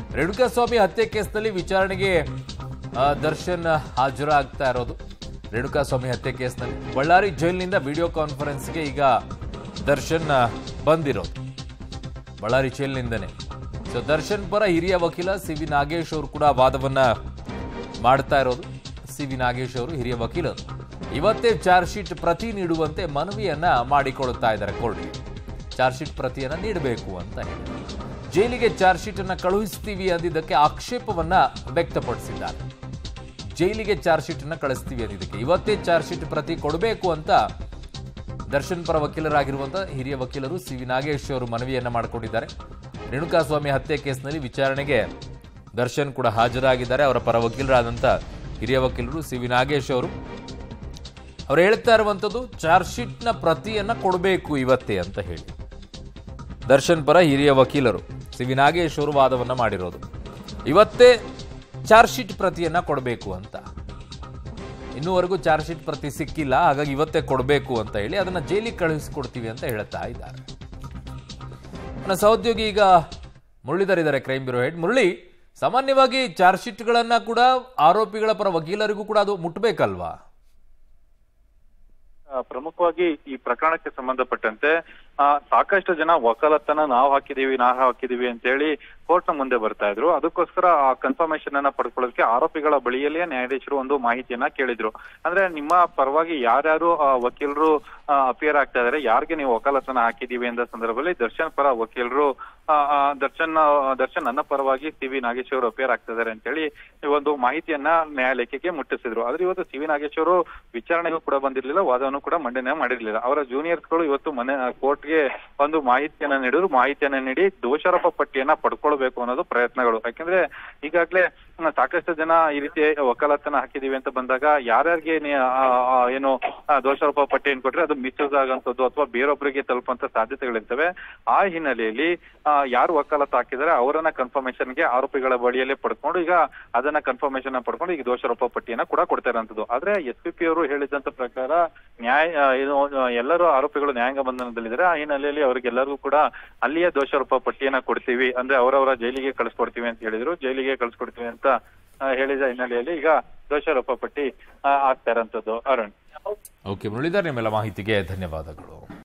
ರೇಣುಕಾಸ್ವಾಮಿ ಹತ್ಯೆ ಕೇಸ್ನಲ್ಲಿ ವಿಚಾರಣೆಗೆ ಆ, ದರ್ಶನ್ ಹಾಜರಾಗ್ತಾ ಇರೋದು ರೇಣುಕಾಸ್ವಾಮಿ ಹತ್ಯೆ ಕೇಸ್ನಲ್ಲಿ ಬಳ್ಳಾರಿ ಜೈಲಿನಿಂದ ವಿಡಿಯೋ ಕಾನ್ಫರೆನ್ಸ್ಗೆ ಈಗ ದರ್ಶನ್ ಆ, ಬಂದಿರೋದು ಬಳ್ಳಾರಿ ಜೈಲಿನಿಂದನೇ ಸೊ ದರ್ಶನ್ ಪರ ಹಿರಿಯ ವಕೀಲ ಸಿ ವಿ ನಾಗೇಶ್ ಅವರು ಕೂಡ ವಾದವನ್ನ ಮಾಡ್ತಾ ಇರೋದು ಸಿ ವಿ ನಾಗೇಶ್ ಅವರು ಹಿರಿಯ ವಕೀಲರು ಇವತ್ತೇ ಚಾರ್ಜ್ ಶೀಟ್ ಪ್ರತಿ ನೀಡುವಂತೆ ಮನವಿಯನ್ನ ಮಾಡಿಕೊಳ್ಳುತ್ತಾ ಇದ್ದಾರೆ ಕೋರ್ಟ್ಗೆ ಚಾರ್ಜ್ ಶೀಟ್ ಪ್ರತಿಯನ್ನ ನೀಡಬೇಕು ಅಂತ ಹೇಳಿ ಜೈಲಿಗೆ ಚಾರ್ಜ್ ಶೀಟ್ ಅನ್ನ ಕಳುಹಿಸ್ತೀವಿ ಅಂದಿದ್ದಕ್ಕೆ ಆಕ್ಷೇಪವನ್ನ ವ್ಯಕ್ತಪಡಿಸಿದ್ದಾರೆ ಜೈಲಿಗೆ ಚಾರ್ಜ್ ಶೀಟ್ ಅನ್ನ ಕಳಿಸ್ತೀವಿ ಅಂದಿದ್ದಕ್ಕೆ ಇವತ್ತೇ ಚಾರ್ಜ್ ಶೀಟ್ ಪ್ರತಿ ಕೊಡಬೇಕು ಅಂತ ದರ್ಶನ್ ಪರ ವಕೀಲರಾಗಿರುವಂತಹ ಹಿರಿಯ ವಕೀಲರು ಸಿ ವಿ ನಾಗೇಶ್ ಅವರು ಮನವಿಯನ್ನ ಮಾಡಿಕೊಂಡಿದ್ದಾರೆ ರೇಣುಕಾಸ್ವಾಮಿ ಹತ್ಯೆ ಕೇಸ್ನಲ್ಲಿ ವಿಚಾರಣೆಗೆ ದರ್ಶನ್ ಕೂಡ ಹಾಜರಾಗಿದ್ದಾರೆ ಅವರ ಪರ ವಕೀಲರಾದಂಥ ಹಿರಿಯ ವಕೀಲರು ಸಿ ವಿ ನಾಗೇಶ್ ಅವರು ಅವ್ರು ಹೇಳ್ತಾ ಇರುವಂಥದ್ದು ಚಾರ್ಜ್ ಶೀಟ್ನ ಪ್ರತಿಯನ್ನ ಕೊಡಬೇಕು ಇವತ್ತೇ ಅಂತ ಹೇಳಿ ದರ್ಶನ್ ಪರ ಹಿರಿಯ ವಕೀಲರು ಸಿ ವಿ ನಾಗೇಶ್ ಅವರು ವಾದವನ್ನ ಮಾಡಿರೋದು ಇವತ್ತೇ ಚಾರ್ಜ್ ಶೀಟ್ ಪ್ರತಿಯನ್ನ ಕೊಡಬೇಕು ಅಂತ ಇನ್ನೂವರೆಗೂ ಚಾರ್ಜ್ ಶೀಟ್ ಪ್ರತಿ ಸಿಕ್ಕಿಲ್ಲ ಹಾಗಾಗಿ ಇವತ್ತೇ ಕೊಡಬೇಕು ಅಂತ ಹೇಳಿ ಅದನ್ನ ಜೈಲಿಗೆ ಕಳುಹಿಸಿಕೊಡ್ತೀವಿ ಅಂತ ಹೇಳ್ತಾ ಇದ್ದಾರೆ ನನ್ನ ಸಹೋದ್ಯೋಗಿ ಈಗ ಮುರಳೀಧರ್ ಇದ್ದಾರೆ ಕ್ರೈಮ್ ಬ್ಯೂರೋ ಹೆಡ್ ಮುರಳಿ ಸಾಮಾನ್ಯವಾಗಿ ಚಾರ್ಜ್ ಶೀಟ್ಗಳನ್ನ ಕೂಡ ಆರೋಪಿಗಳ ಪರ ವಕೀಲರಿಗೂ ಕೂಡ ಅದು ಮುಟ್ಬೇಕಲ್ವಾ ಆ, ಪ್ರಮುಖವಾಗಿ ಈ ಪ್ರಕರಣಕ್ಕೆ ಸಂಬಂಧಪಟ್ಟಂತೆ ಆ, ಸಾಕಷ್ಟು ಜನ ವಕಾಲತ್ತನ್ನ ನಾವು ಹಾಕಿದೀವಿ ನಾವು ಹಾಕಿದೀವಿ ಅಂತ ಹೇಳಿ ಕೋರ್ಟ್ ನ ಮುಂದೆ ಬರ್ತಾ ಇದ್ರು ಅದಕ್ಕೋಸ್ಕರ ಆ ಕನ್ಫರ್ಮೇಶನ್ ಅನ್ನ ಪಡ್ಕೊಳ್ಳೋದಕ್ಕೆ ಆರೋಪಿಗಳ ಬಳಿಯಲ್ಲೇ ನ್ಯಾಯಾಧೀಶರು ಒಂದು ಮಾಹಿತಿಯನ್ನ ಕೇಳಿದ್ರು ಅಂದ್ರೆ ನಿಮ್ಮ ಪರವಾಗಿ ಯಾರ್ಯಾರು ಆ, ವಕೀಲರು ಅಪಿಯರ್ ಆಗ್ತಾ ಇದಾರೆ ಯಾರಿಗೆ ನೀವು ವಕಾಲತ್ತನ್ನ ಹಾಕಿದೀವಿ ಅಂದ ಸಂದರ್ಭದಲ್ಲಿ ದರ್ಶನ್ ಪರ ವಕೀಲರು ಆ, ಆ, ದರ್ಶನ್ ಆ, ದರ್ಶನ್ ನನ್ನ ಪರವಾಗಿ ಸಿ ವಿ ನಾಗೇಶ್ ಅವರು ಅಪಿಯರ್ ಆಗ್ತಾ ಇದಾರೆ ಅಂತ ಹೇಳಿ ಈ ಒಂದು ಮಾಹಿತಿಯನ್ನ ನ್ಯಾಯಾಲಯಕ್ಕೆ ಮುಟ್ಟಿಸಿದ್ರು ಆದ್ರೆ ಇವತ್ತು ಸಿ ವಿ ನಾಗೇಶ್ ಅವರು ವಿಚಾರಣೆಗೂ ಕೂಡ ಬಂದಿರಲಿಲ್ಲ ವಾದವನ್ನು ಕೂಡ ಮಂಡನೆ ಮಾಡಿರ್ಲಿಲ್ಲ ಅವರ ಜೂನಿಯರ್ಸ್ಗಳು ಇವತ್ತು ಮನೆ ಕೋರ್ಟ್ಗೆ ಒಂದು ಮಾಹಿತಿಯನ್ನ ನೀಡಿದ್ರು ಮಾಹಿತಿಯನ್ನ ನೀಡಿ ದೋಷಾರೋಪ ಪಟ್ಟಿಯನ್ನ ಪಡ್ಕೊಳ್ಬೇಕು ಅನ್ನೋದು ಪ್ರಯತ್ನಗಳು ಯಾಕಂದ್ರೆ ಈಗಾಗ್ಲೇ ಮ್, ಸಾಕಷ್ಟು ಜನ ಈ ರೀತಿ ವಕಾಲತ್ತನ್ನ ಹಾಕಿದೀವಿ ಅಂತ ಬಂದಾಗ ಯಾರ್ಯಾರಿಗೆ ನೀ- ಆ, ಆ, ಏನು ಆ, ದೋಷಾರೋಪ ಪಟ್ಟಿಯನ್ನು ಕೊಟ್ರೆ ಅದು ಮಿಸ್ಯೂಸ್ ಆಗಂತದ್ದು ಅಥವಾ ಬೇರೊಬ್ಬರಿಗೆ ತಲುಪುವಂತ ಸಾಧ್ಯತೆಗಳಿರ್ತವೆ ಆ ಹಿನ್ನೆಲೆಯಲ್ಲಿ ಆ, ಯಾರು ವಕಾಲತ್ತು ಹಾಕಿದರೆ ಅವರನ್ನ ಕನ್ಫರ್ಮೇಶನ್ ಗೆ ಆರೋಪಿಗಳ ಬಳಿಯಲ್ಲೇ ಪಡ್ಕೊಂಡು ಈಗ ಅದನ್ನ ಕನ್ಫರ್ಮೇಶನ್ ಪಡ್ಕೊಂಡು ಈಗ ದೋಷಾರೋಪ ಪಟ್ಟಿಯನ್ನ ಕೂಡ ಕೊಡ್ತಾ ಇರೋಂಥದ್ದು ಆದ್ರೆ ಎಸ್ ಪಿ ಪಿ ಅವರು ಹೇಳಿದಂತ ಪ್ರಕಾರ ನ್ಯಾಯ ಆ, ಏನು ಆ, ಎಲ್ಲರೂ ಆರೋಪಿಗಳು ನ್ಯಾಯಾಂಗ ಬಂಧನದಲ್ಲಿದ್ದಾರೆ ಆ ಹಿನ್ನೆಲೆಯಲ್ಲಿ ಅವರಿಗೆಲ್ಲರಿಗೂ ಕೂಡ ಅಲ್ಲಿಯೇ ದೋಷಾರೋಪ ಪಟ್ಟಿಯನ್ನ ಕೊಡ್ತೀವಿ ಅಂದ್ರೆ ಅವರವರ ಜೈಲಿಗೆ ಕಳಿಸ್ಕೊಡ್ತೀವಿ ಅಂತ ಹೇಳಿದ್ರು ಜೈಲಿಗೆ ಕಳಿಸ್ಕೊಡ್ತೀವಿ ಅಂತ ಆ, ಹೇಳಿದ ಹಿನ್ನೆಲೆಯಲ್ಲಿ ಈಗ ದೋಷಾರೋಪ ಪಟ್ಟಿ ಆ, ಆಗ್ತಾ ಇರೋಂಥದ್ದು ಅರುಣ್ ಓಕೆ ಮುರಳೀಧರ್ ನಿಮ್ಮೆಲ್ಲ ಮಾಹಿತಿಗೆ ಧನ್ಯವಾದಗಳು